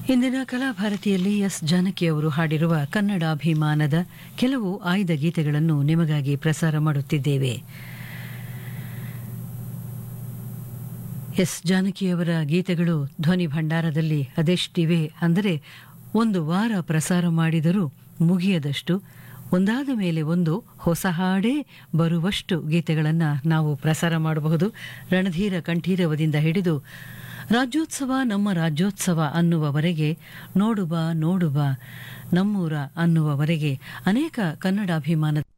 ಇಂದಿನ ಕಲಾಭಾರತಿಯಲ್ಲಿ ಎಸ್ ಜಾನಕಿ ಅವರು ಹಾಡಿರುವ ಕನ್ನಡಾಭಿಮಾನದ ಕೆಲವು ಆಯ್ದ ಗೀತೆಗಳನ್ನು ನಿಮಗಾಗಿ ಪ್ರಸಾರ ಮಾಡುತ್ತಿದ್ದೇವೆ ಎಸ್ ಜಾನಕಿಯವರ ಗೀತೆಗಳು ಧ್ವನಿ ಭಂಡಾರದಲ್ಲಿ ಅದೆಷ್ಟಿವೆ ಅಂದರೆ ಒಂದು ವಾರ ಪ್ರಸಾರ ಮಾಡಿದರೂ ಮುಗಿಯದಷ್ಟು ಒಂದಾದ ಮೇಲೆ ಒಂದು ಹೊಸ ಹಾಡೇ ಬರುವಷ್ಟು ಗೀತೆಗಳನ್ನು ನಾವು ಪ್ರಸಾರ ಮಾಡಬಹುದು ರಣಧೀರ ಕಂಠೀರವದಿಂದ ಹಿಡಿದು ರಾಜ್ಯೋತ್ಸವ ನಮ್ಮ ರಾಜ್ಯೋತ್ಸವ ಅನ್ನುವವರೆಗೆ ನೋಡುಬ ನೋಡುಬ ನಮ್ಮೂರ ಅನ್ನುವವರೆಗೆ ಅನೇಕ ಕನ್ನಡಾಭಿಮಾನ